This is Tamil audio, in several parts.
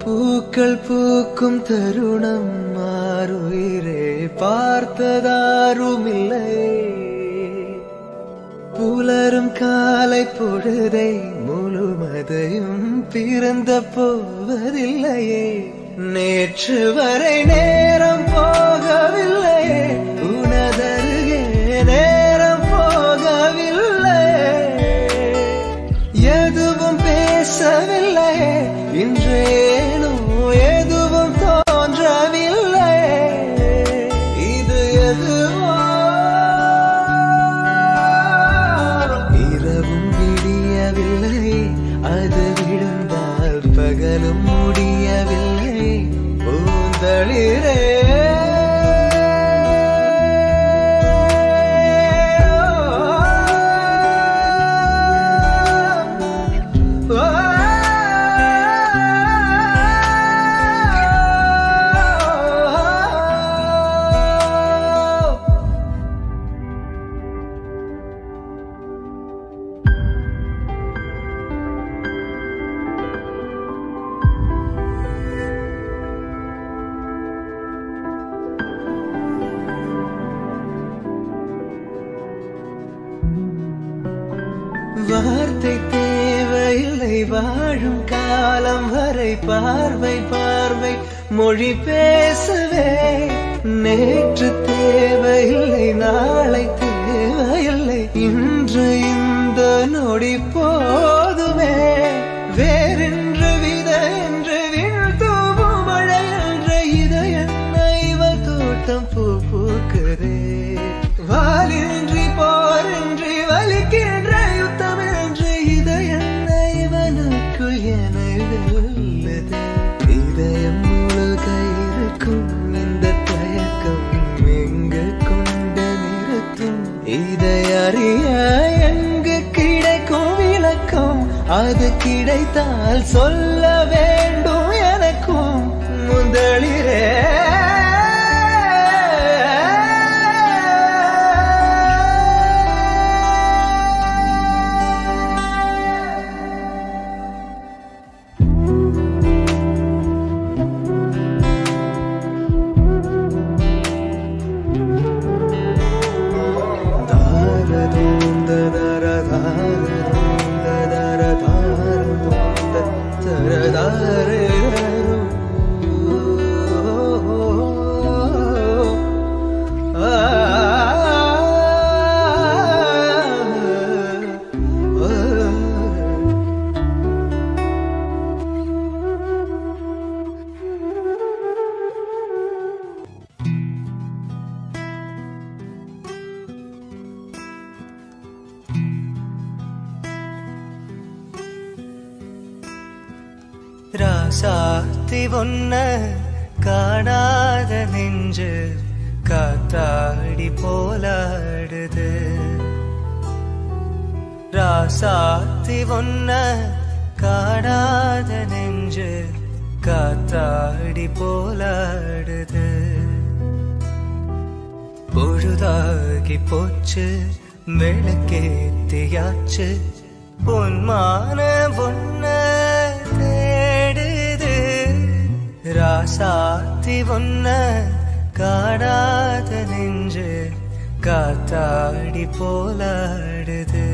பூக்கள் பூக்கும் தருணம் மாறுயிரே பார்த்ததாருமில்லை புலரும் காலை பொழுதை முழுமதையும் பிறந்த போவதில்லையே நேற்று வரை நேரம் போகவில்லையே உனதருகே நேரம் போகவில்லை எதுவும் பேசவில்லை இன்றேனோ எதுவும் தோன்றவில்லை இது எதுவோ இரவும் விடியவில்லை அது விழுந்தால் பகலும் முடியவில்லை பூந்தளிரே வார்த்தை தேவையில்லை வாழும் காலம் வரை பார்வை பார்வை மொழி பேசவே நேற்று தேவையில்லை நாளை தேவையில்லை இன்று இந்த நொடி போதுமே வேறென்று வித என்று விழ் தூவும் மழை என்ற இதயன்ன இவள் தோட்டம் பூ பூக்குதே வாலின்றி போரின்றி வலிக்கின்ற யுத்தம் என்று இதயன்ன இவனுக்குள் என வெல்லுதே இதயம் முழுக இருக்கும் இந்த தயக்கம் எங்கு கொண்டு நிறுத்தும் இதை அறிய எங்கு கிடைக்கும் விளக்கம் அது கிடைத்தால் சொல்ல வேண்டும் எனக்கும் முதலிரே தாரதோம் ததர தாரதோம் ததர தாரதோம் ததர தாரதோம். ஆ ஆ ராசாத்தி ஒன்ன காணாத நெஞ்சு காத்தாடி போலாடுது ராசாத்தி ஒன்ன காணாத நெஞ்சு காத்தாடி போலாடுது பொழுதாகி போச்சு விளக்கேத்தியாச்சு பொன்மான பொன்ன தேடுது ராசாத்தி ஒன்ன காடாத நெஞ்சு காத்தாடி போலாடுது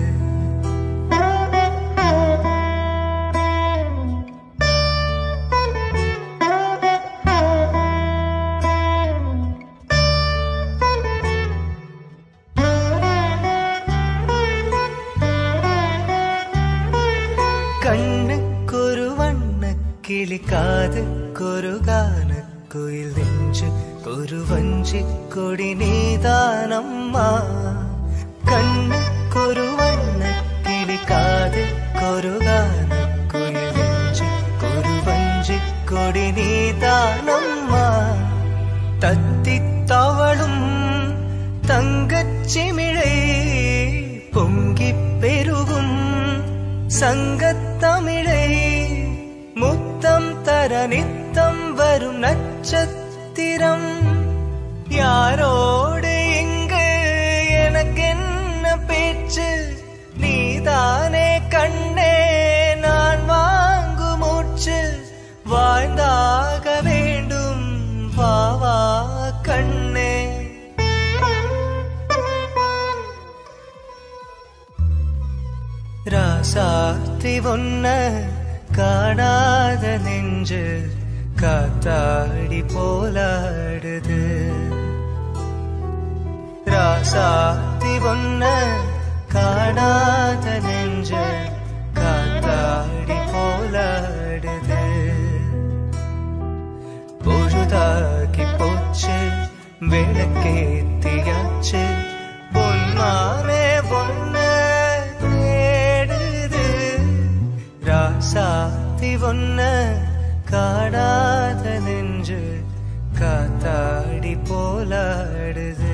கண்ணுக்கொரு வண்ண கிளி காதுக்கொரு கான குயில் நெஞ்சு ஒரு வஞ்சி கொடி நீதானம்மா கண்ணுக்கொரு வண்ண கிளி காதுக்கொரு கான குயில் நெஞ்சு ஒரு வஞ்சி கொடி நீதானம்மா தத்தி தவளும் தங்கச் சிமிழை பொங்கிப் பெருகும் சங்கத்தமிழை முத்தம் தர நித்தம் வரும் நட்சத்திரம் யாரோடு இங்கு எனக்கென்ன பேச்சு நீதானே கண்ணே நான் வாங்கு மூச்சு வா ராசாத்தி ஒன்ன காணாத நெஞ்சு காத்தாடி போலாடுது ராசாத்தி ஒன்ன காணாத நெஞ்சு காத்தாடி போலாடுது பொழுதாகி போச்சு விளக்கேத்தியாச்சு பொன்மானே பொன்ன தேடுது ராசாத்தி ஒன்ன காடாத நெஞ்சு காத்தாடி போலாடுது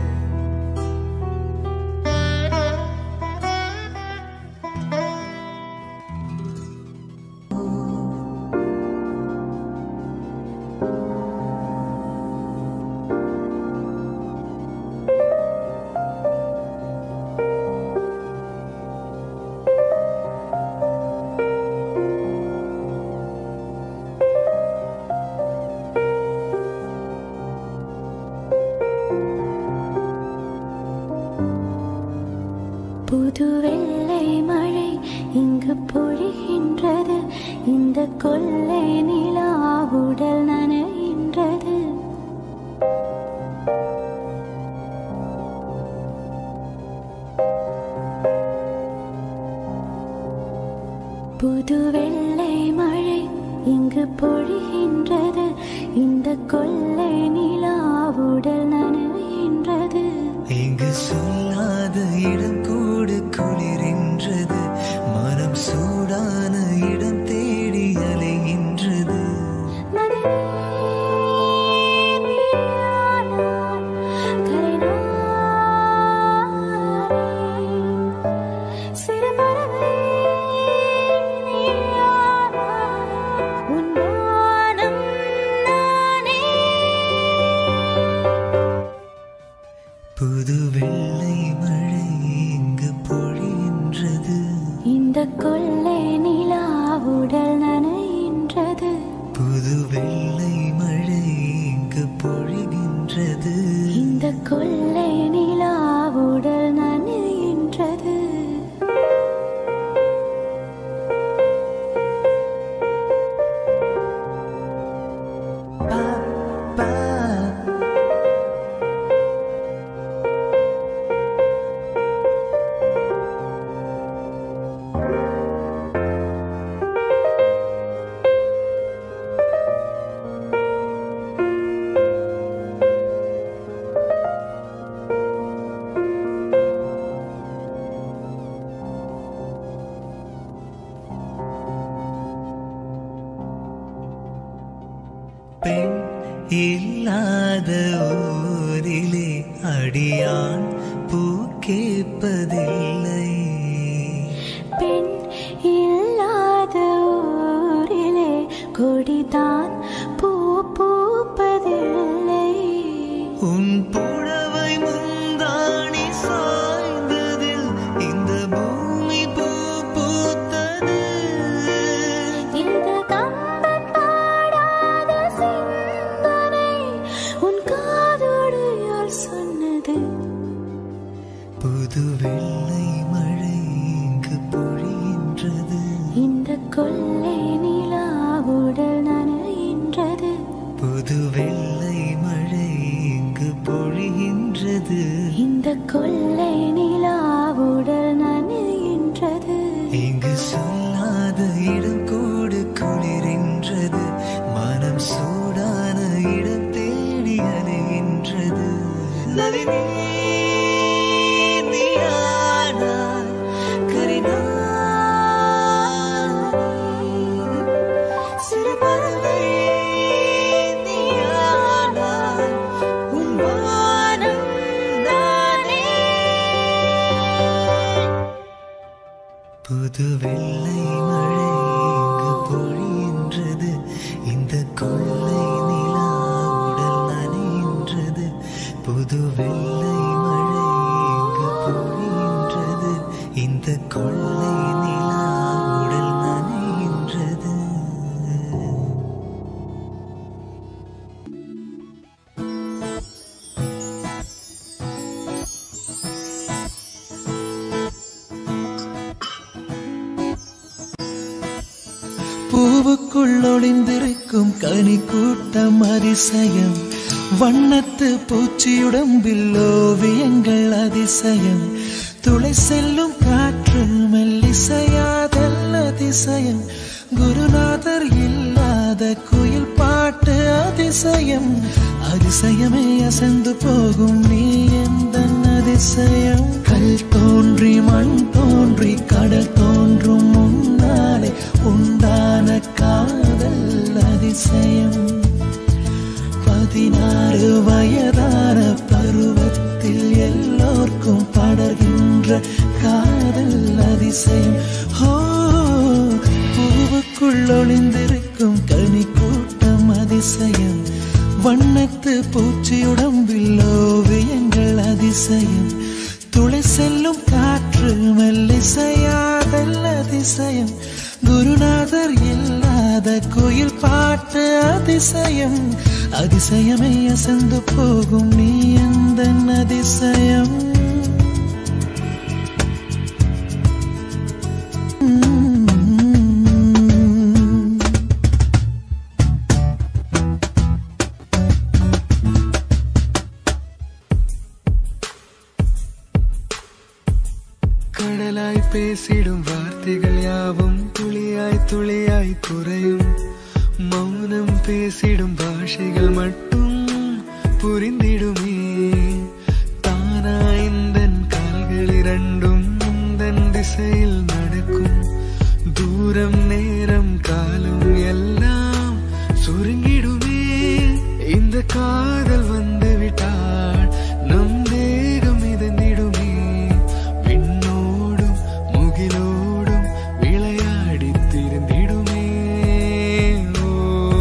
புது வெள்ளை மழை இங்கு பொழிகின்றது இந்த கொள்ளை நிலா உடல் நனைகின்றது புது வெள்ளை மழை இங்கு பொழிகின்றது இந்த கொள்ளை நிலா உடல் நனைகின்றது இங்கு சொல்லாத இடம் கூடு குளிரின்றது மனம் சூடான இடம் தேடி அலைகின்றது புது வெள்ளை மழை இங்கு பொழிகின்றது இந்த கொள்ளை நிலா உடல் நனைகின்றது புது வெள்ளை மழை இங்கு பொழிகின்றது இந்த கொள்ளை நிலா உடல் நனைகின்றது பா, பா. பெண் இல்லாத ஊரிலே அடியான் பூ கேட்பதில்லை பெண் இல்லாத ஊரிலே கொடிதான் பூ பூப்பதில்லை உன் புடவை முந்தாணி சாய்ந்ததில் இந்த பூமி பூ பூத்தது இந்த கம்பன் பாடாத சிந்தனை உன் காதோடு யார் சொன்னது புது வெள்ளை மழை இங்கு பொழிகின்றது இந்த கொள்ளை நிலா உடல் நனைகின்றது புது வெள்ளை மழை இங்கு பொழிகின்றது இந்த கொள்ளை நிலா உடல் நனைகின்றது இங்கு சொல்லாத இடம் கூடு குளிரின்றது மனம் சூடான இடம் தேடி அலைகின்றது நளினி, நீயானாய், கரிநாள். சிறு பறவை, நீயானாய், உன் வானம் நானே. புது வெள்ளை மழை இங்கு பொழிகின்றது இந்த கொள்ளை நிலா உடல் நனைகின்றது புது வெள்ளை மழை இங்கு பொழிகின்றது இந்த கொள்ளை நிலா உடல் நனைகின்றது பூவுக்குள் ஒளிந்திருக்கும் கனி கூட்டம் அதிசயம் வண்ணத்து பூச்சியுடம்பில் ஓவியங்கள் அதிசயம் துளை செல்லும் காற்று மெல்லிசையாதல் அதிசயம் குருநாதர் இல்லாத குயில் பாட்டு அதிசயம் அதிசயமே அசந்து போகும் நீ எந்த அதிசயம் கல் தோன்றி மண் தோன்றி கடல் தோன்றும் முன்னாலே உண்டான காதல் அதிசயம் பதினாறு வயதான பருவத்தில் எல்லோர்க்கும் படர்கின்ற காதல் அதிசயம் ஹோ பூவுக்குள் ஒளிந்திருக்கும் கனி கூட்டம் அதிசயம் வண்ணத்து பூச்சியுடம்பில் ஓவியங்கள் அதிசயம் துளை செல்லும் காற்று மெல்லிசையாதல் அதிசயம் குருநாதர் இல்லாத கோயில் பாட்டு அதிசயம் அதிசயமே அசந்து போகும் நீ எந்த அதிசயம் உம். கடலாய் பேசிடும் வார்த்தைகள் யாவும் துளியாய் துளியாய் குறையும் மௌனம் பேசிடும் பாஷைகள் மட்டும் புரிந்திடுமே தானா இந்த கால்கள் இரண்டும் முந்தன் திசையில் நடக்கும் தூரம் நேரம் காலம் எல்லாம் சுருங்கிடுமே இந்த காதல் வந்து விட்டால் நம் தேகம் மிதந்திடுமே விண்ணோடும் முகிலோடும் விளையாடி திருந்திடுமே ஓ,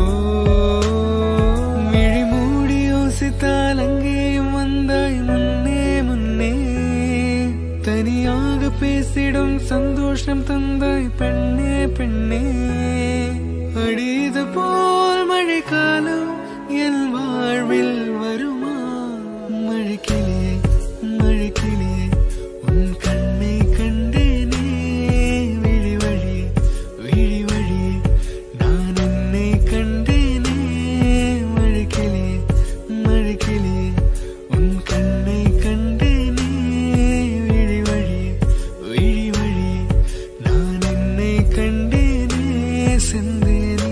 விழி மூடி யோசித்தால் அங்கேயும் வந்தாய் முன்னே முன்னே தனியாக பேசிடும் சந்தோஷம் தந்தாய் பெண்ணே பெண்ணே அடிது போல் மழைக்காலம் என் வாழ்வில் வருமா மழைக்கிளியே மழைக்கிளியே உன் கண்ணை கண்டேனே விழி வழியே விழி வழியே நான் உன்னை கண்டேனே மழைக்கிளியே மழைக்கிளியே உன் கண்ணை கண்டேனே விழி வழியே விழி வழியே நான் என்னை கண்டேனே செந்தேனே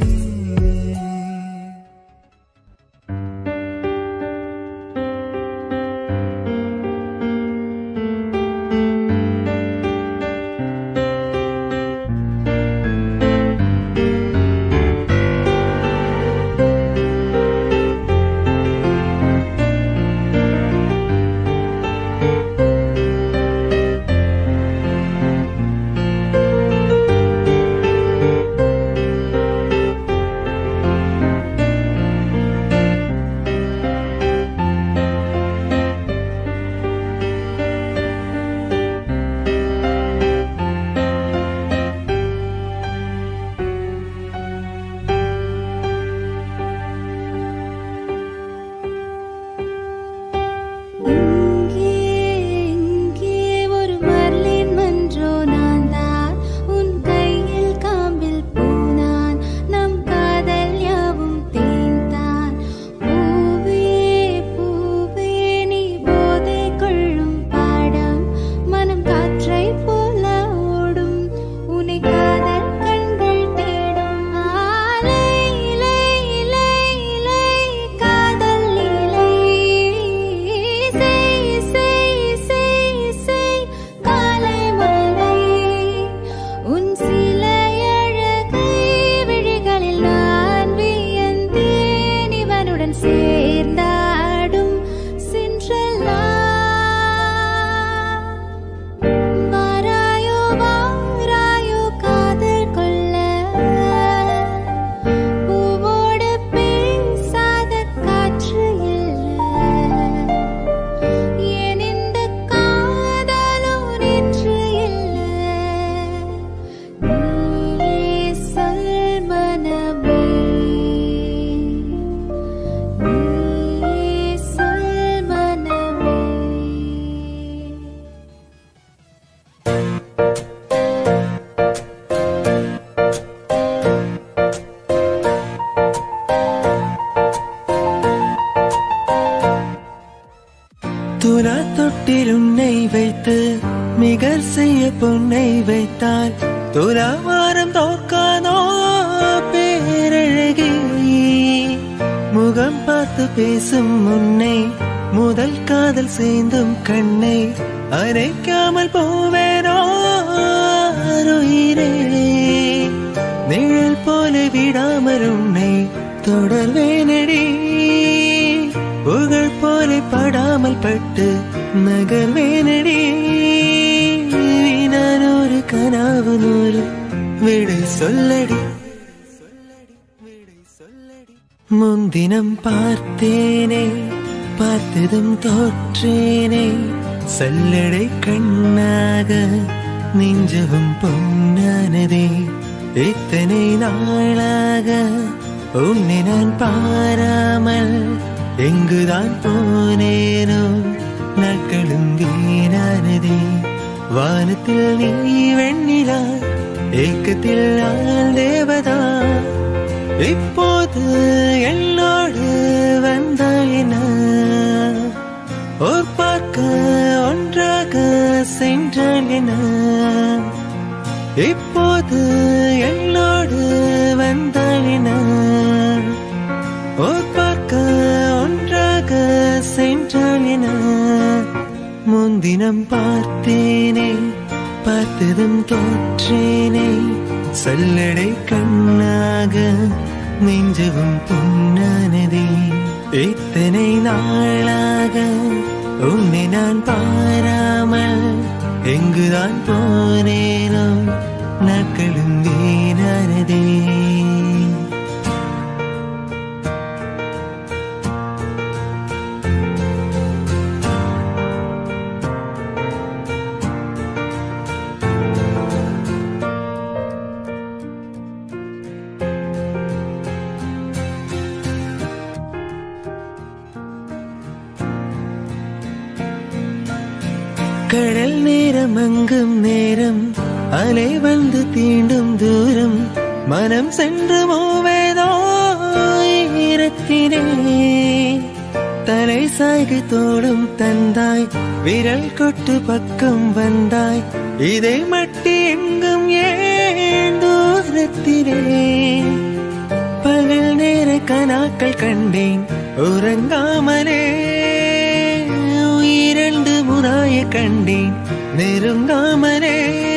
இங்கே இங்கே ஒரு மர்லின் மன்றோ நான் தான் உன் கையில் காம்பில் பூனான் நம் காதல் யாவும் தேன்தான் பூவே பூவே நீ போதை கொள்ளும் பாடம் மனம் காற்றை போல ஓடும் உன்னை காதல் கண்கள் தேடும் ஆலை இலை இலை இலை காதல் இலை செய் செய் செய் செய் காலை மலை உன் சிலை அழகை விழிகளில் நான் வியந்தேன் இவனுடன் சேர்ந்தாடும் சின்றலா வாராயோ வாராயோ காதல் கொள்ள பூவோடு பேசாத காற்று இல்லை ஏன் இந்த காதலோ நேற்று இல்லை நீயே சொல் மனமே நீயே சொல் மனமே செய்ய பொன்னை வைத்தால் துலாவாரம் தோற்காதோ பேரழகி முகம் பார்த்து பேசும் முன்னை முதல் காதல் சேர்ந்தும் கண்ணை அரைக்காமல் போவேனோ உயிரே நிழல் போல விடாமல் உன்னை தொடர்வேனடி புகழ் போல படாமல் பட்டு நகர்வேனடி நான் ஒரு கனாவு நூறு விடை சொல்லடி முன்தினம் பார்த்தேனே பார்த்ததும் தோற்றேனே சல்லடை கண்ணாக நெஞ்சவும் பொன்னானதே இத்தனை நாளாக உன்னை நான் பாராமல் எங்குதான் போனேனோ நாட்களும் வீணானதே வானத்தில் நீ வெண்ணிலா ஏக்கத்தில் நான் தேவதா இப்போது என்னோடு வந்தாயின ஓர் பார்க்க ஒன்றாக சென்றால் என இப்போது என்னோடு வந்தாயின ஓர் பார்க்க ஒன்றாக சென்றால் என முன்தினம் பார்த்தேனே பார்த்ததும் தோற்றேனே சல்லடை கண்ணாக நெஞ்சவும் பொன்னானதே இத்தனை நாளாக உன்னை நான் பாராமல் எங்குதான் போனேனோ நாட்களும் வீணானதே கடல் நேரம் அங்கும் நேரம் அலை வந்து தீண்டும் தூரம் மனம் சென்று மூவேதோ ஈரத்தினே தலை சாய்கு தோளும் தந்தாய் விரல் கொட்டு பக்கம் வந்தாய் இதை மட்டி எங்கும் ஏன் தூரத்தினே பகல் நேர கனாக்கள் கண்டேன் உறங்காமலே உயிரண்டு முறாய கண்டேன் நெருங்காமலே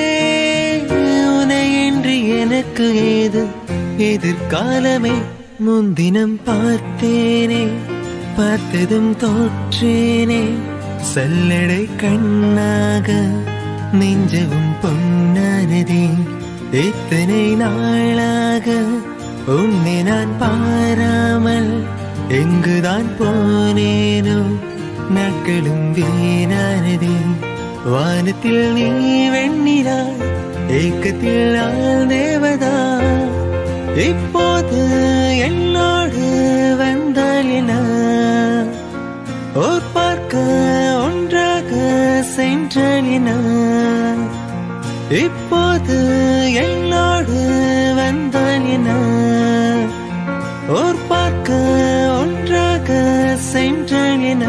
உனையின்றி எனக்கு ஏது எதிர்காலமே முன்தினம் பார்த்தேனே பார்த்ததும் தோற்றேனே சல்லடை கண்ணாக நெஞ்சவும் பொன்னானதே இத்தனை நாளாக உன்னை நான் பாராமல் எங்குதான் போனேனோ நாட்களும் வீணானதே வானத்தில் நீ வெண்ணிலா ஏக்கத்தில் நான் தேவதா இப்போது என்னோடு வந்தால் என ஓர் பார்க்க ஒன்றாக சென்றால் என இப்போது என்னோடு வந்தால் என ஓர் பார்க்க ஒன்றாக சென்றால் என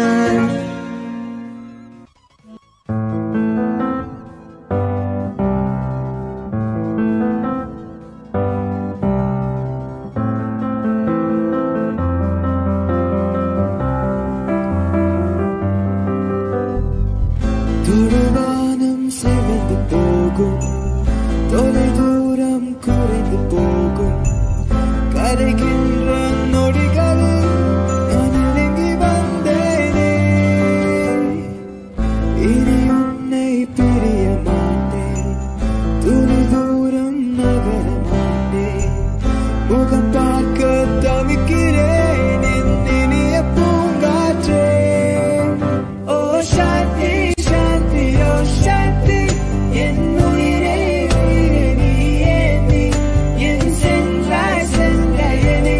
துருவானம் சிவந்து போகும் தொலை தூரம் குறைந்து போகும் கரைகின்ற நொடிகளில் நான் இறங்கி வந்தேனே இனி உன்னை பிரிய மாட்டேன் துணி தூரம் நகர மாட்டேன் முகம் பார்க்க தவிக்கிறேன் என் இனிய பூங்காற்றே ஓ சாந்தி சாந்தி ஓ சாந்தி என் உயிரே உயிரே நீ ஏந்தி என் சென்றாய் சென்றாய் என்னை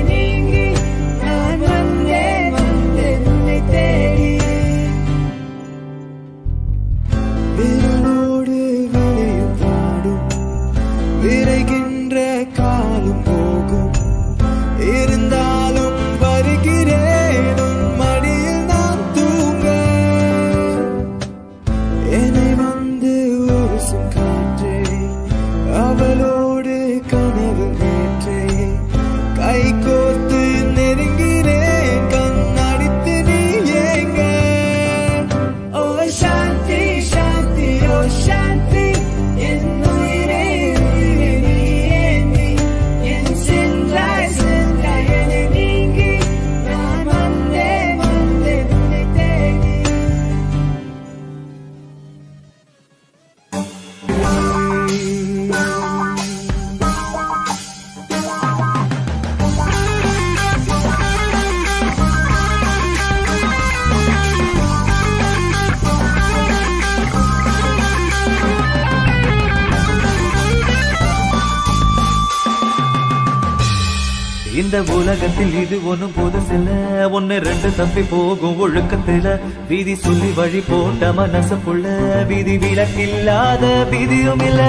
இந்த உலகத்தில் இது ஒண்ணும் புதுசில்ல ஒன்னு ரெண்டு தப்பி போகும் ஒழுக்கத்துல விதி சொல்லி வழி போட்ட மனசுக்குள்ள விதி விலக்கில்லாத விதியும் இல்ல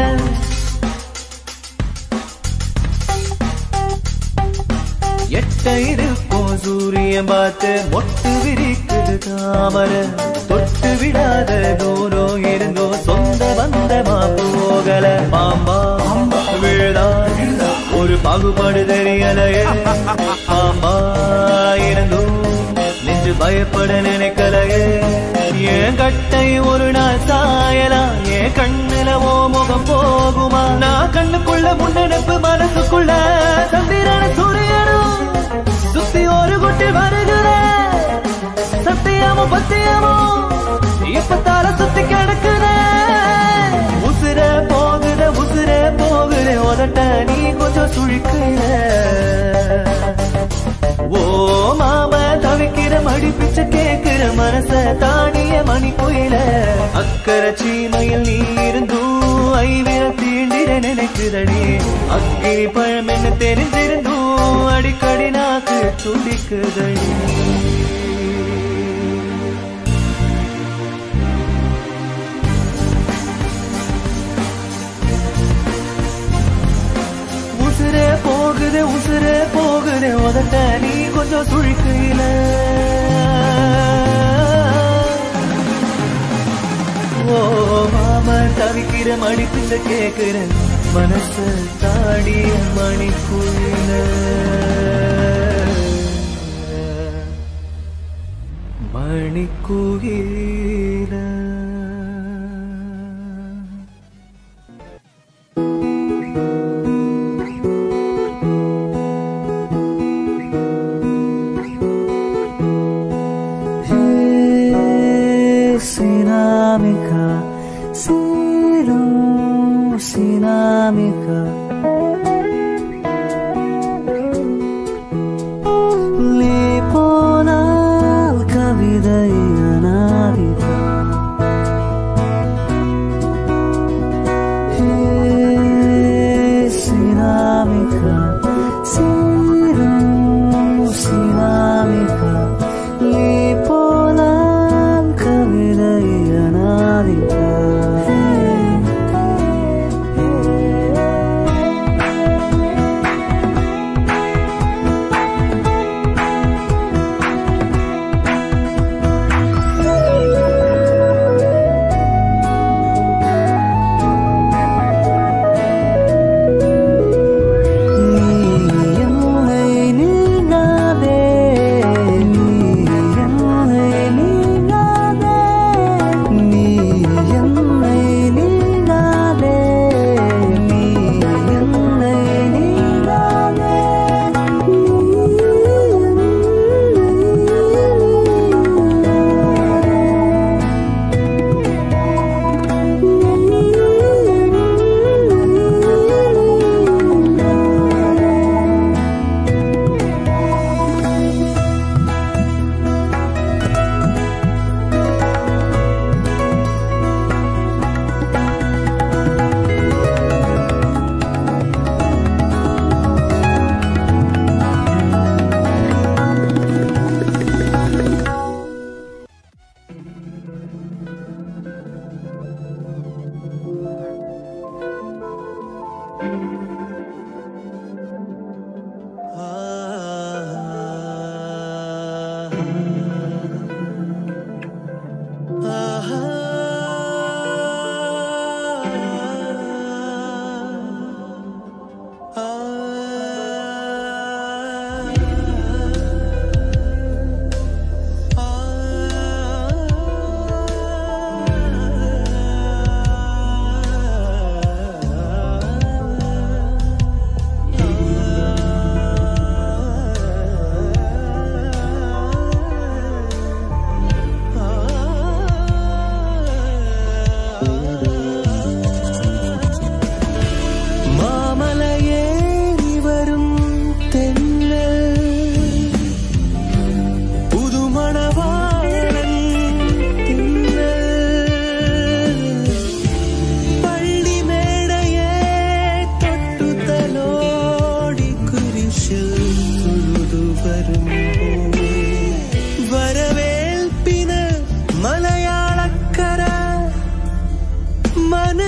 எட்ட இருப்போம் சூரியன் பார்த்து மொட்டு விரிக்குது தாமர தொட்டு விடாத தூரம் இருந்தோ சொந்த பந்தமா போகல பாம்பா விழுதா ஒரு பாகுபாடு தெரியலையே பாம்பா இருந்தும் நெஞ்சு பயப்பட நினைக்கலையே என் கட்டை ஒரு நாள் சாயலாம் என் கண்ணுல ஓ முகம் போகுமா நான் கண்ணுக்குள்ள முன்னெடுப்பு மனசுக்குள்ள சந்திரன சூரியனும் சுத்தி ஒரு குட்டி வருகிற சத்தியமோ பத்தியமோ இப்ப தலை சுத்தி கிடக்குற உசுர போகுத உசுர போகுத உதட்ட நீ கொஞ்சம் சுழிக்கிற ஓ மாம தவிக்கிற மடி பிச்சை கேக்குற மனச தானிய மணி கோயில அக்கறை சீமையில் நீ இருந்தும் ஐவிர தீண்டிர நினைக்குதடி அக்கிரி பழம் என்ன தெரிஞ்சிருந்தும் அடிக்கடி நாக்கு துடிக்குதடி உசுரே போகுது உசுரே போகுது உதட்ட நீ கொஞ்சம் சுழிக்கையில ஓ மாமா தவிக்கிற மடிப்பிச்ச கேக்குற மனச தாடிய மணிக்குயில மணிக்குயில Sinamika, Siru Sinamika. போனால் கவிதை அனாதிதா சினாமிகா சீரும் சினாமிகா நீ போனால் கவிதை அனாதிதா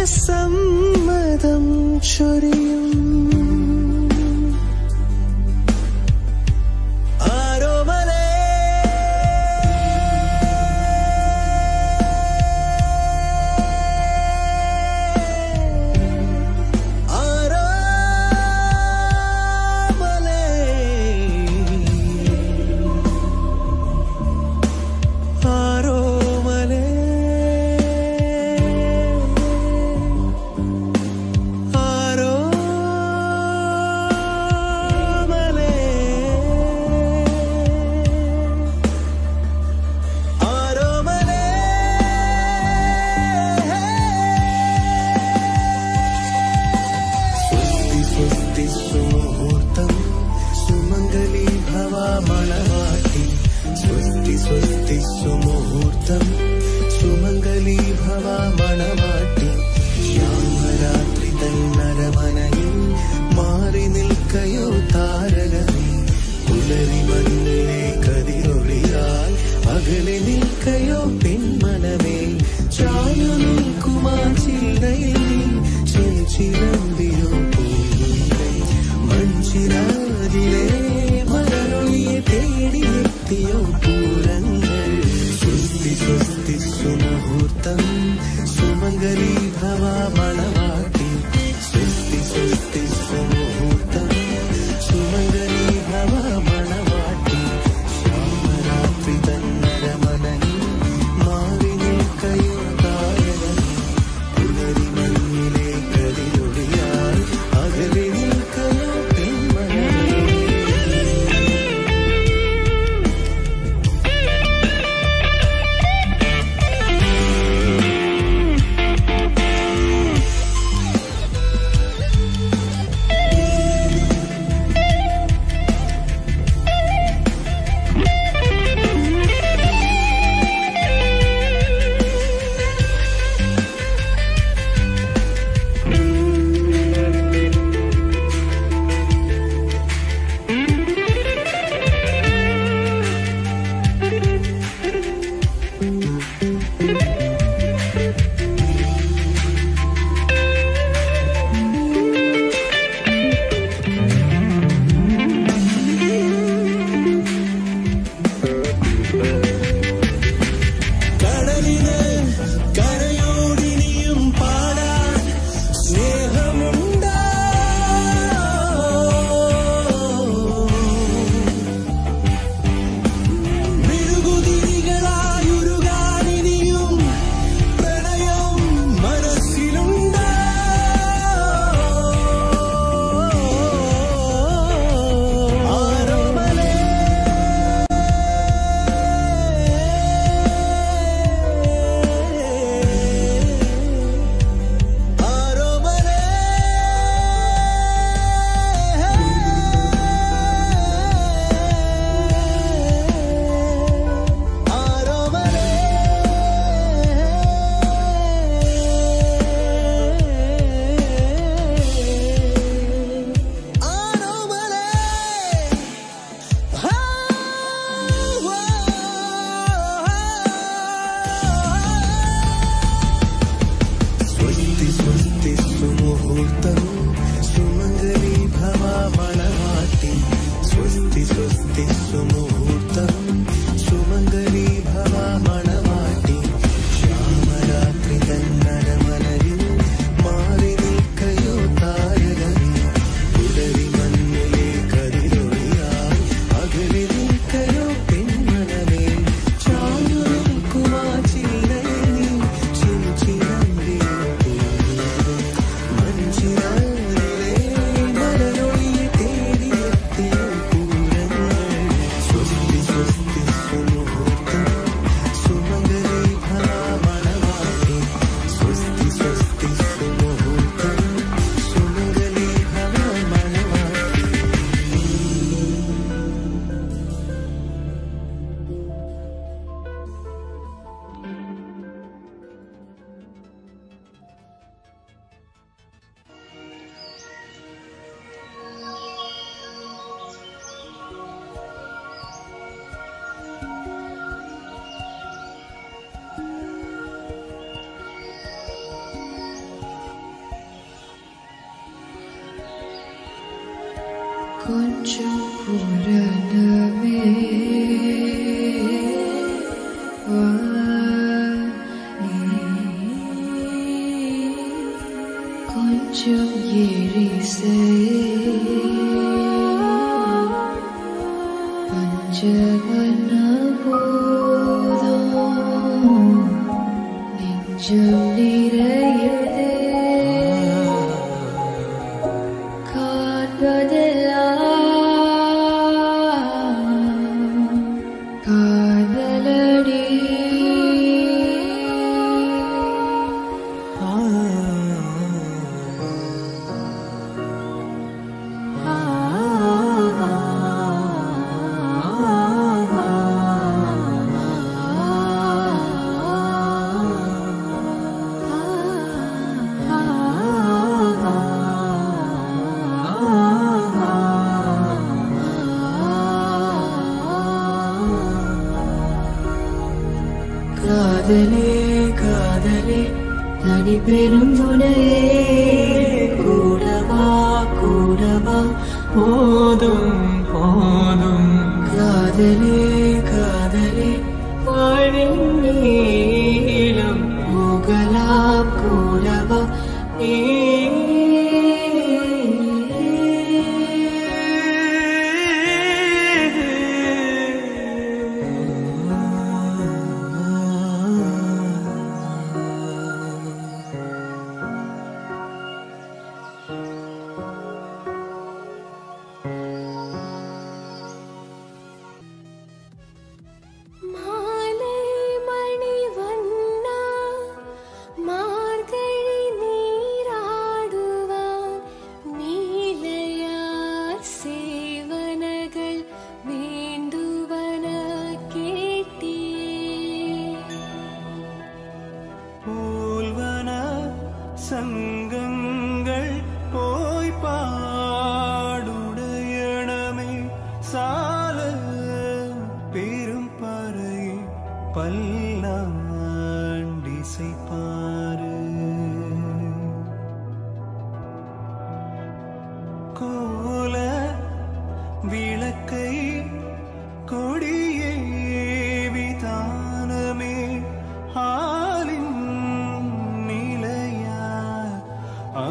സമ്മതം ചൊരിയും ആരോമലേ ആരോമലേ ആരോമലേ ആരോമലേ ആരോമലേ സ്വസ്തി സ്വസ്തി സുമുഹൂർത്തം സുമംഗലി ഭവാമണവാട്ടി സ്വസ്തി സ്വസ്തി സുമുഹൂർത്തം സുമംഗലി ഭവാമണവാട്ടി ശ്യാമരാത്രി തന്നരമനയിൽ മാറി നിൽക്കയോ താരകമേ പുലരി മണ്ണിലെ കതിരൊളിയാൽ അകലെ നിൽക്കയോ പെൺമനമേ ചായു നിൽക്കുമാ ചില്ലയിൽ ചിലമ്പിയോ പൂവിലെ മഞ്ചിരാതിലെ മലരൊളിയെ തേടിയെത്തിയോ പൂരങ്ങൾ സ്വസ്തി സ്വസ്തി സുമുഹൂർത്തം സുമംഗലി ഭവ മണവാട്ടി സ്വസ്തി സ്വസ്തി സുമുഹൂർത്തം സുമംഗലി ഭവ മണവാട്ടി ശ്യാമരാത്രി തന്നരമനയിൽ മാറി നിൽക്കയോ താരകമേ പുലരി മണ്ണിലെ കതിരൊളിയാൽ അകലെ നിൽക്കയോ പെൺമനമേ കടലിന് കരയോടിനിയും പാടാൻ സ്നേഹമുണ്ടോ മെഴുകുതിരികളായുരുകാനിനിയും പ്രണയം മനസ്സിലുണ്ടോ ആരോമലേ ആരോമലേ ആരോമലേ ആരോമലേ സ്വസ്തി സ്വസ്തി സുമുഹൂർത്തം സുമംഗലി ഭവ മണവാട്ടി സ്വസ്തി സ്വസ്തി സുമുഹൂർത്തം സുമംഗലി ഭവ മണവാട്ടി ശ്യാമരാത്രി തന്നരമനയിൽ മാറി നിൽക്കയോ താരകമേ പുലരി മണ്ണിലെ കതിരൊളിയാൽ അകലെ നിൽക്കയോ പെൺമനമേ ചായു നിൽക്കുമാ ചില്ലയിൽ ചിഞ്ചിരമ്പിയോ മഞ്ചിരാ கொஞ்சம் புறணமே வா நீ. கொஞ்சம் எரிசே பஞ்சவர்ண போதும் நெஞ்சம் நிறையதே காண்பதெல்லாம் காதலடி காதலே காதலே தனி பெரும் துணையே கூடவா கூடவா போதும் போதும் காதலே காதலே வாழின் நீளம் முகலாம் கூடவா மாலை மணி வண்ணா மார்கழி நீராடுவான் நீலையார் சேவனகள் வேண்டுவன கேட்டே போல்வன சங்கங்கள் போய் பாடுடையணமே சால பெரும் பறை பல்லாண்டிசை பாரு கோல விளக்கை கொடியே விதானமே ஆலின் நிலையா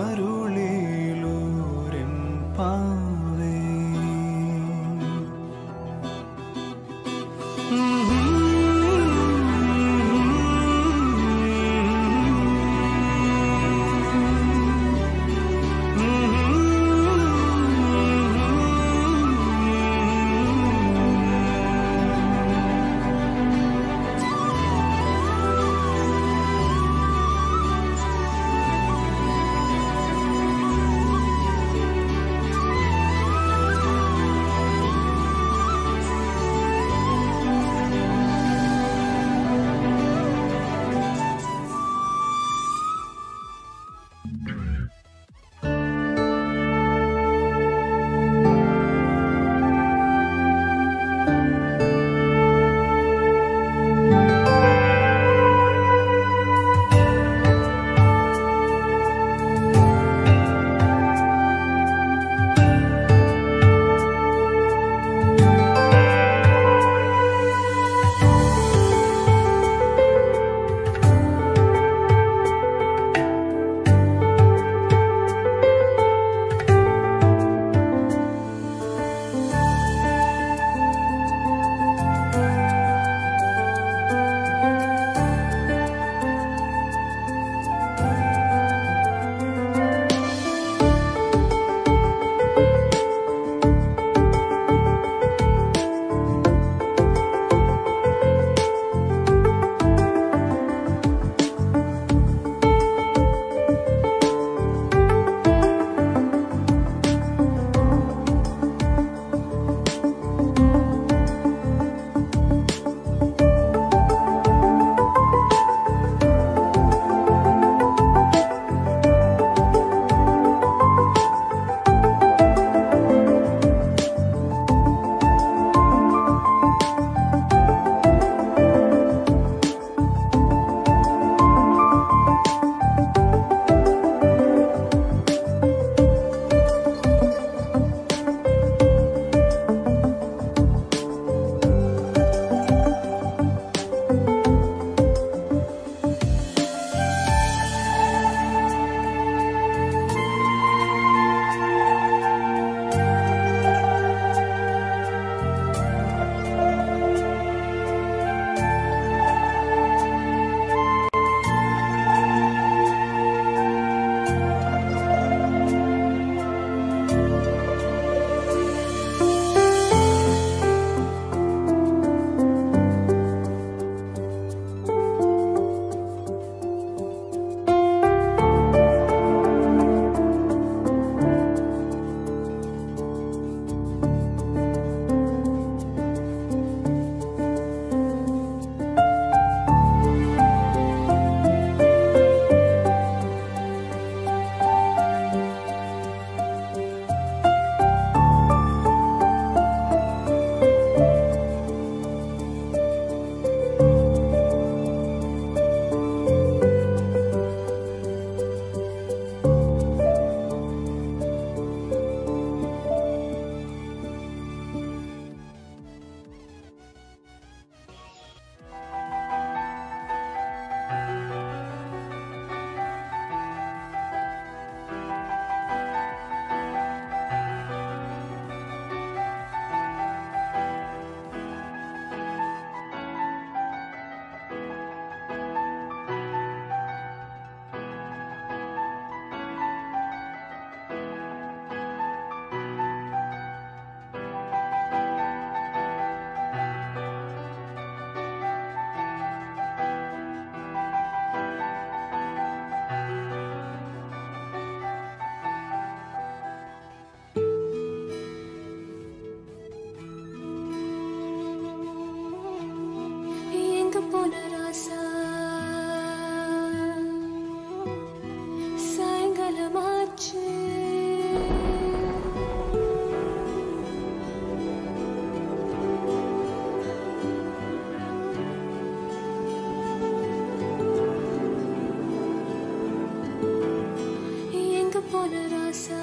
போன ராசா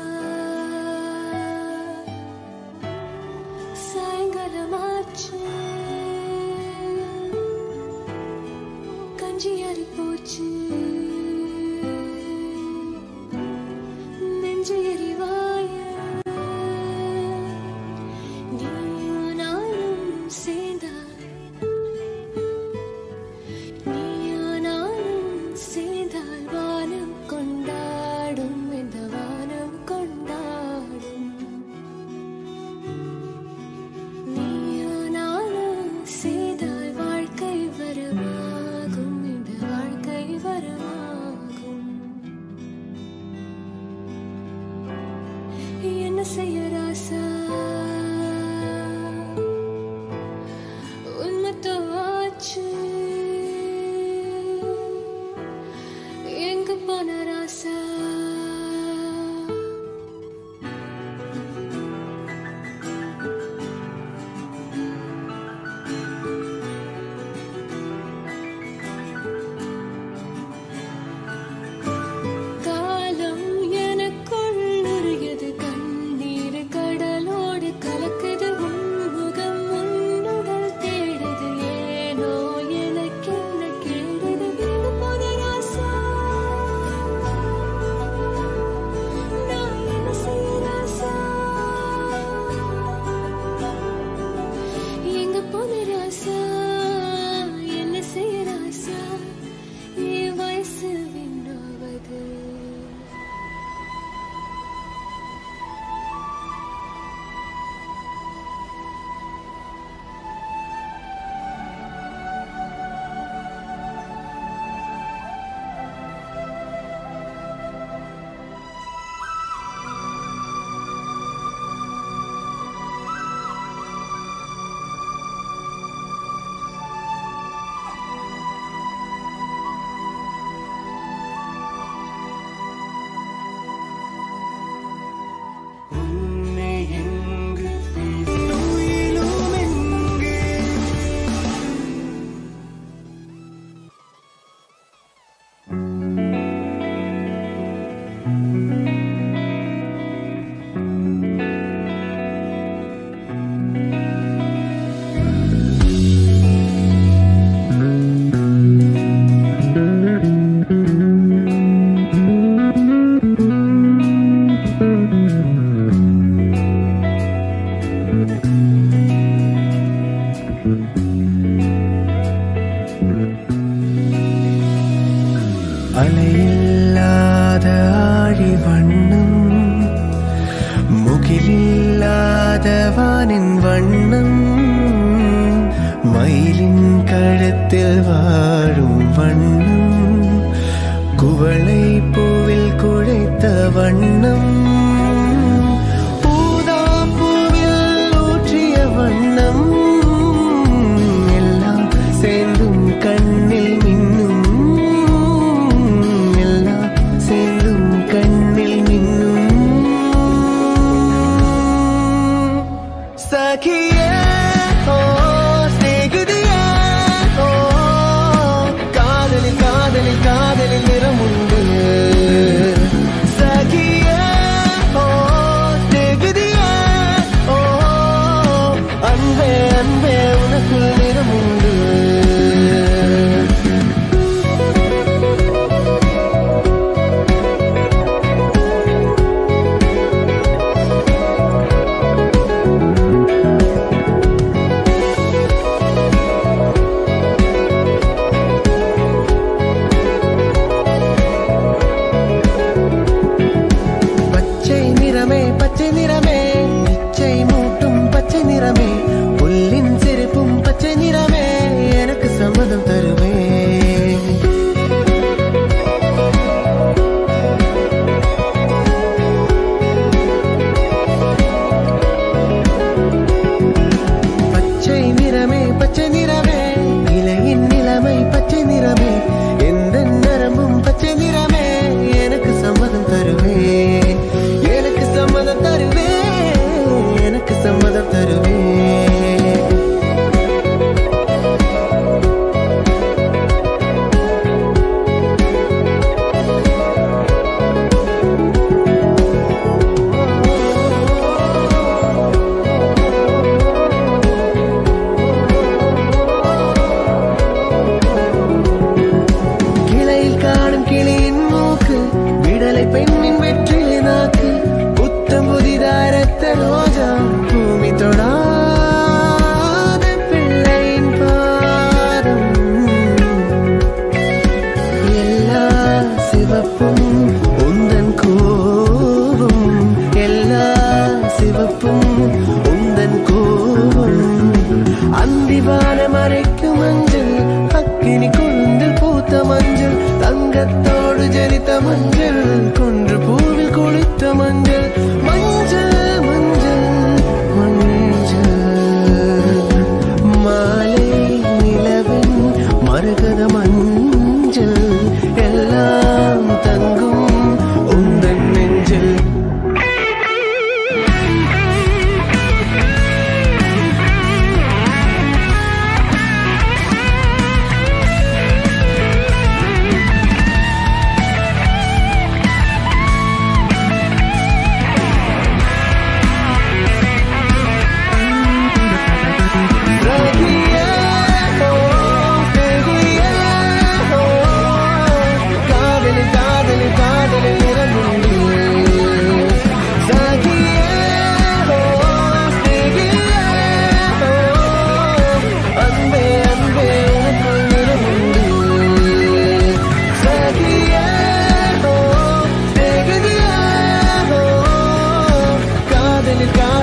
சாயங்காலமாச்சு கஞ்சி அரி போச்சு நெஞ்சு எரிவாய நீயும் நானும் சேர்ந்தால் நீயும் நானும் சேர்ந்தால் வானம் கொண்டாடும் இந்த வானம் கொண்டாடும் நீயும் நானும் சேர்ந்தால் வாழ்க்கை வரமாகும் இந்த வாழ்க்கை வரமாகும் என்ன செய்ய ராசா உண்மத்தாச்சு எங்க போன ராசா காலம் எனக்குள் நுரையது கண்ணீர் கடலோடு கலக்குது உன்முகம் உன்னுடல் தேடுது ஏனோ எனக்கு என்ன கேடுது வீடு போன ராசா நான் என்ன செய்ய ராசா எங்க போன ராசா என்ன செய்ய ராசா என் வயசு விண்ணாவது உன்னை எங்கு உயிலும் எங்கே அலையில்லாத ஆழி வண்ணம் முகிலில்லாத வானின் வண்ணம் மயிலின் கழுத்தில் வாழும் வண்ணம் குவளை பூவில் குழைத்த வண்ணம் ஊதாம் பூவில் ஊற்றிய வண்ணம் எல்லாம் சேர்ந்தும் கண்ணில் மின்னும் எல்லாம் சேர்ந்தும் கண்ணில் மின்னும் சகியே ஓ சிநேகிதியே ஓ காதலில்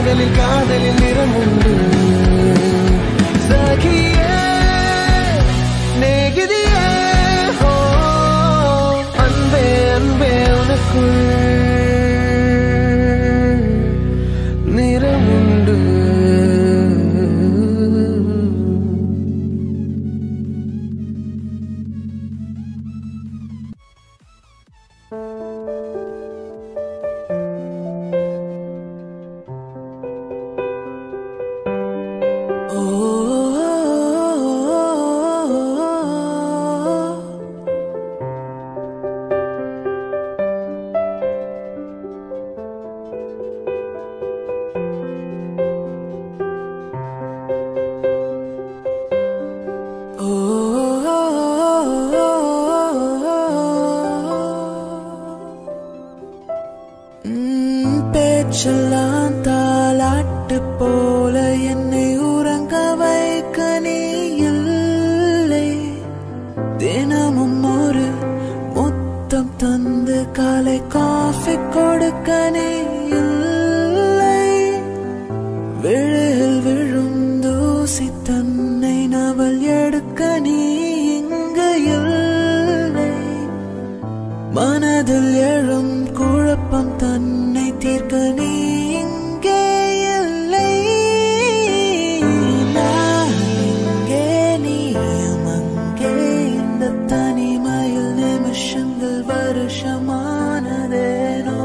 காதலில் காதலில் நிறம் உண்டு சகியே நேகிதியே ஓ அன்பே அன்பே உனக்குள் நிறம் உண்டு உம், பேச்செல்லாம் தாலாட்டு போல என்னை உறங்க வைக்க நீ இல்லை தினமும் ஒரு முத்தம் தந்து காலை காஃபி கொடுக்க நீ இல்லை விழில் விழும் தூசி தன்னை நவல் எடுக்க நீ இங்கு இல்லை மனதில் எழும் குழப்பம் தன்னை தீர்க்க நீ இங்கே இல்லை நான் இங்கே நீயும் அங்கே இந்த தனிமையில் நிமிஷங்கள் வருஷமானதேனோ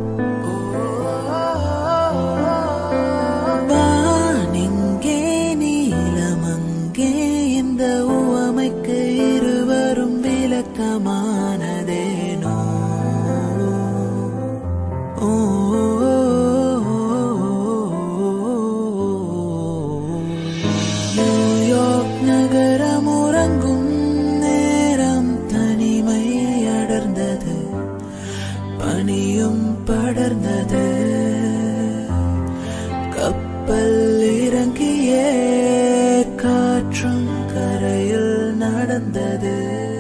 வானிங்கே நீலமங்கே இந்த உவமைக்கு இருவரும் விளக்கமானதேனோ ஓ நியூயார்க் நகரம் உறங்கும் நேரம் தனிமை அடர்ந்தது பனியும் படர்ந்தது கப்பல் இறங்கியே காற்றும் கரையில் நடந்தது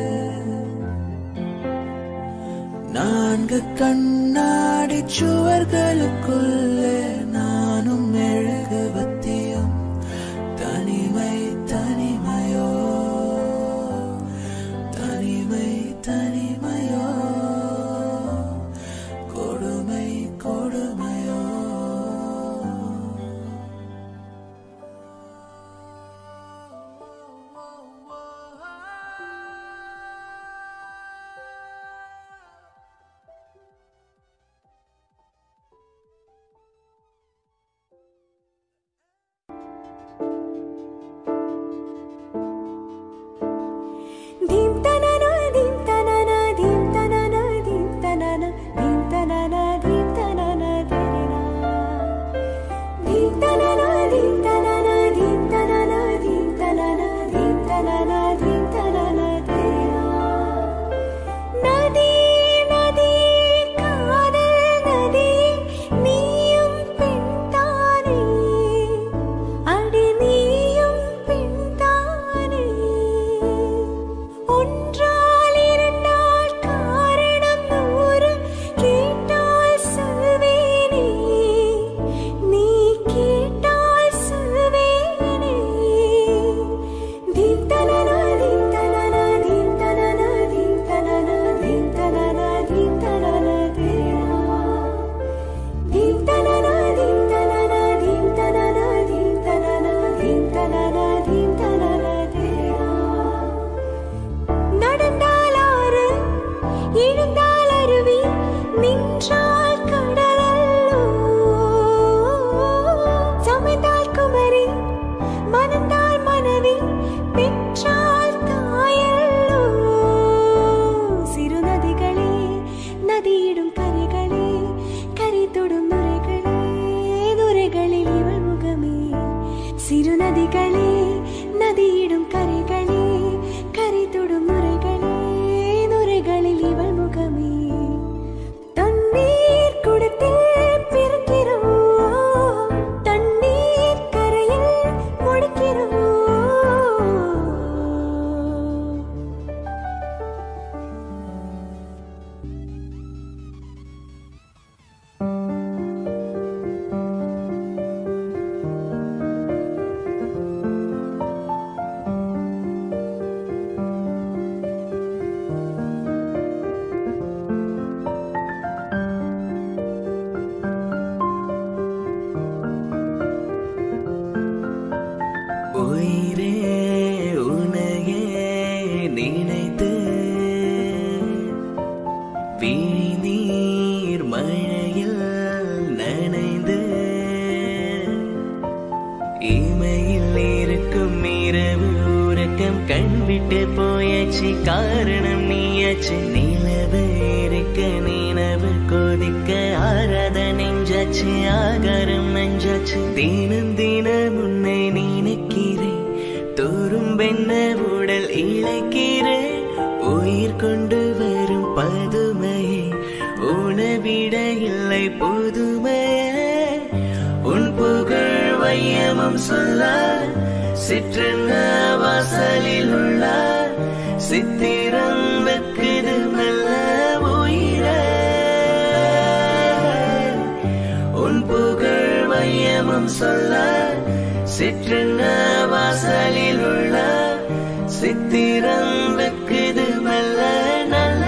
நான்கு கண்ணாடி சுவர்களுக்குள்ளே நானும் மெழுகுவத்தியும் தனிமை தனிமையோ தனிமை தனிமையோ கொடுமை கொடுமையோ பேச்சு நிலவு இருக்க நினைவு கொதிக்க ஆராத நெஞ்சாச்சு ஆகாரம் நெஞ்சாச்சு தினம் தினம் உன்னை நினைக்கிறேன் தோறும் பெண்ண உடல் இழைக்கிறேன் உயிர் கொண்டு வரும் பதுமையே உணவிட இல்லை புதுமையே உன் புகழ் வையமும் சொல்ல சிற்றென்ன வாசலில் உள்ள சித்திரம் வெக்குது மெல்ல உயிரே உன் புகழ் வையமும் சொல்ல சிற்றென்ன வாசலில் உள்ள சித்திரம் வெக்குது மெல்ல நல்ல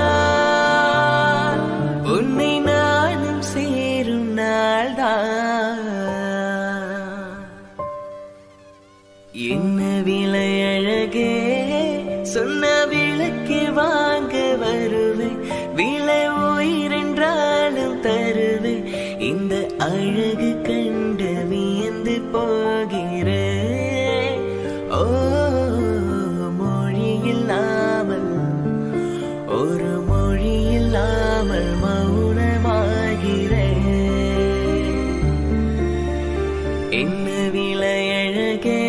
நாள் உன்னை நானும் சேரும் நாள்தான் என்ன விலை அழகே சொன்ன விளக்கு வாங்க வருவேன் விலை உயிரென்றாலும் தருவேன் இந்த அழகு கண்டு வியந்து போகிறேன் ஓ மொழி இல்லாமல் ஒரு மொழி இல்லாமல் மௌனமாகிறேன் என்ன விலை அழகே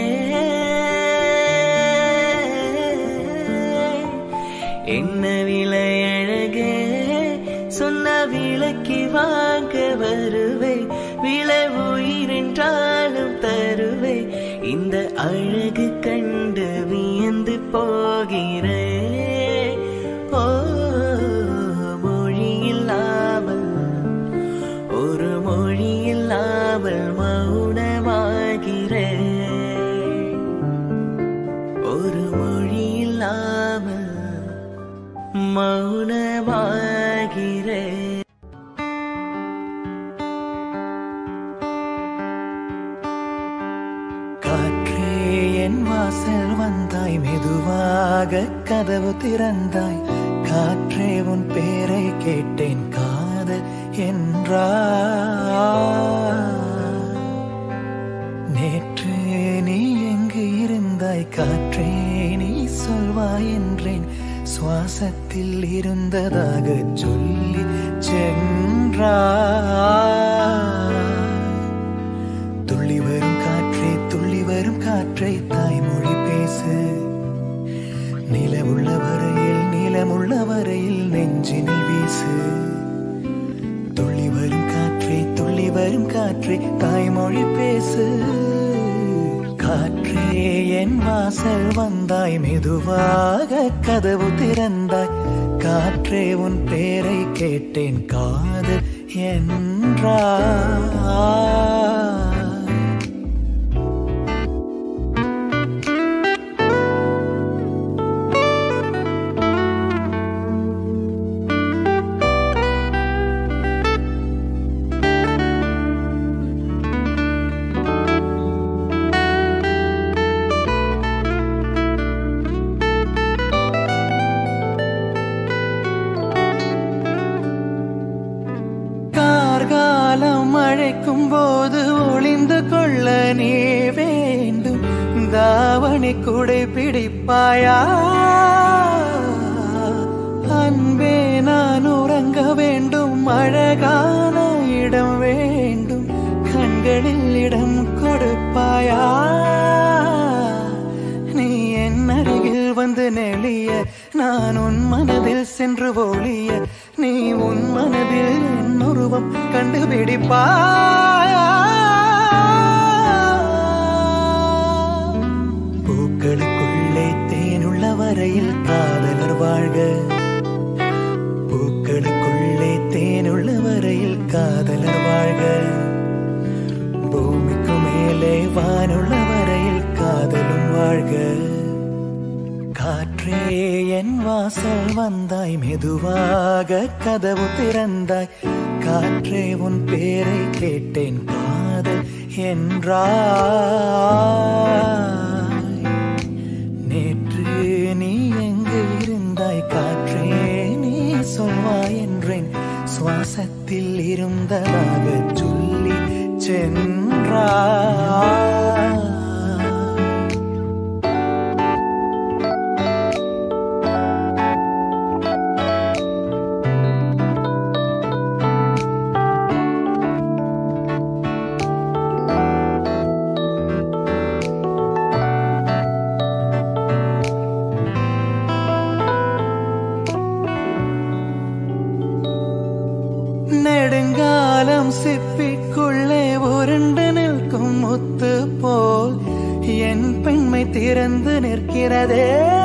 என்ன விலை அழகே சொன்ன விலைக்கு வாங்க வருவே விலை உயிரென்றாலும் தருவே இந்த அழகு கண்டு வியந்து போகிறே ஓ மொழி இல்லாமல் ஒரு மொழி இல்லாமல் மௌனமாகிறேன் ஒரு மொழி இல்லாமல் மௌனமாகிறேன் காற்றே என் வாசல் வந்தாய் மெதுவாக கதவு திறந்தாய் காற்றே உன் பேரை கேட்டேன் காதல் என்றாய் நேற்று நீ எங்கு இருந்தாய் காற்றே நீ சொல்வாய் என்றேன் சுவாசத்தில் இருந்ததாக சொல்லி சென்றாய் துள்ளி வரும் காற்றே துள்ளி வரும் காற்றை தாய்மொழி பேசு நிலமுள்ள வரையில் நிலமுள்ள வரையில் நெஞ்சினில் வீசு துள்ளி வரும் காற்றே துள்ளி வரும் காற்றே தாய்மொழி பேசு காற்றே என் வாசல் வந்தாய் மெதுவாக கதவு திறந்தாய் காற்றே உன் பேரை கேட்டேன் காது என்றாய் கார்காலம் அழைக்கும் போது ஒளிந்து கொள்ள நீ வேண்டும் தாவணி குடை பிடிப்பாயா அன்பே நான் உறங்க வேண்டும் அழகான இடம் வேண்டும் கண்களில் இடம் கொடுப்பாயா நீ என் அருகில் வந்து நெளிய நான் உன் மனதில் சென்று ஒளிய நீ உன் மனதில் என் உருவம் கண்டுபிடிப்பாயா பூக்களுக்குள்ளே தேனுள்ள வரையில் காதலர் வாழ்க பூக்களுக்குள்ளே தேனுள்ள வரையில் காதலர் வாழ்க பூமிக்கு மேலே வானுள்ள வரையில் காதலும் வாழ்க காற்றே என் வாசல் வந்தாய் மெதுவாக கதவு திறந்தாய் காற்றே உன் பேரை கேட்டேன் காதல் என்றாய் நேற்று நீ எங்கு இருந்தாய் காற்றே நீ சொல்வாய் என்றேன் சுவாசத்தில் இருந்ததாக சொல்லி சென்றாய் நெடுங்காலம் சிப்பிக்குள்ளே உருண்டு நிற்கும் முத்து போல் என் பெண்மை திறந்து நிற்கிறதே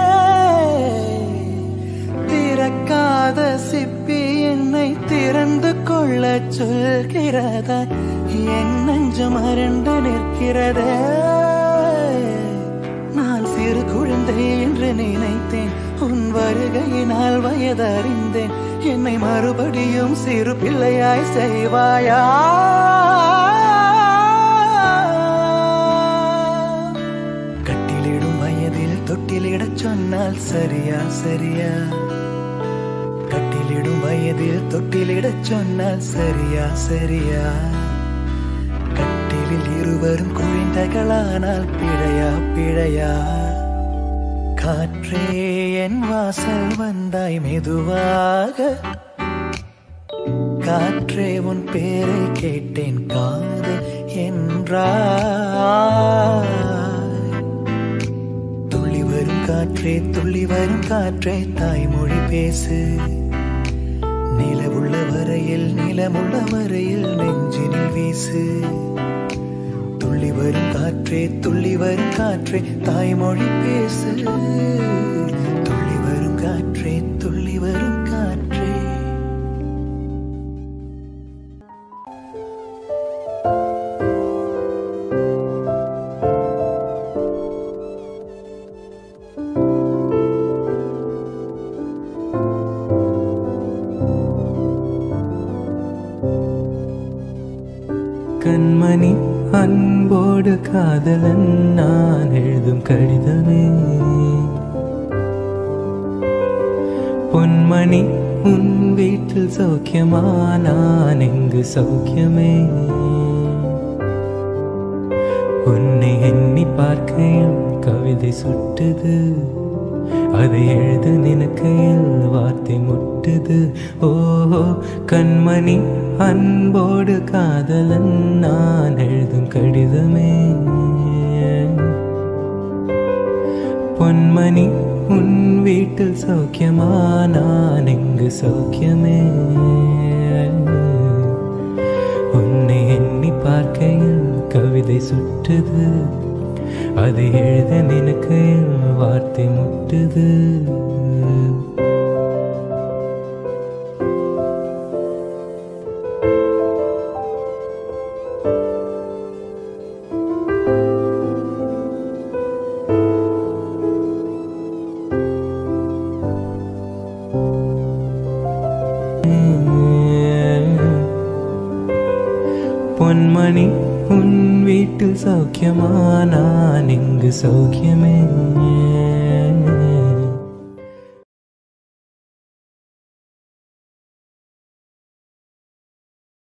திறக்காத சிப்பி என்னை திறந்து கொள்ள சொல்கிறதா என் நெஞ்சம் அரண்டு நிற்கிறதே நான் சிறு குழந்தை என்று நினைத்தேன் உன் வருகையினால் வயதறிந்தேன் என்னை மறுபடியும் சிறு பிள்ளையாய் செய்வாயா கட்டிலிடும் வயதில் தொட்டிலிடச் சொன்னால் சரியா சரியா கட்டிலிடும் வயதில் தொட்டிலிடச் சொன்னால் சரியா சரியா கட்டிலில் இருவரும் குழந்தைகளானால் பிழையா பிழையா காற்றே என் வாசல் வந்தாய் மெதுவாக காற்றே உன் பேரை கேட்டேன் காது என்றாய் துள்ளி வரும் காற்றே துள்ளி வரும் காற்றே தாய்மொழி பேசு நிலவுள்ள வரையில் நிலமுள்ள வரையில் நெஞ்சினில் வீசு துள்ளி வரும் காற்றே துள்ளி வரும் காற்றே தாய்மொழி பேசு துள்ளி வரும் காற்றே துள்ளி வரும் காற்றே கண்மணி அன்போடு காதலன் நான் எழுதும் கடிதமே பொன்மணி உன் வீட்டில் சௌக்கியமா நான் எங்கு சௌக்கியமே உன்னை எண்ணி பார்க்கையில் கவிதை சுட்டுது அதை எழுத நினைக்கையில் வார்த்தை முட்டுது ஓஹோ கண்மணி அன்போடு காதலன் நான் எழுதும் கடிதமே பொன்மணி உன் வீட்டில் சௌக்கியமா நான் எங்கு சௌக்கியமே உன்னை எண்ணி பார்க்கையில் கவிதை சுட்டுது அதை எழுத நினைக்கையில் வார்த்தை முட்டுது பொன்மணி உன் வீட்டில் சௌக்கியமா நான் இங்கு சௌக்கியமே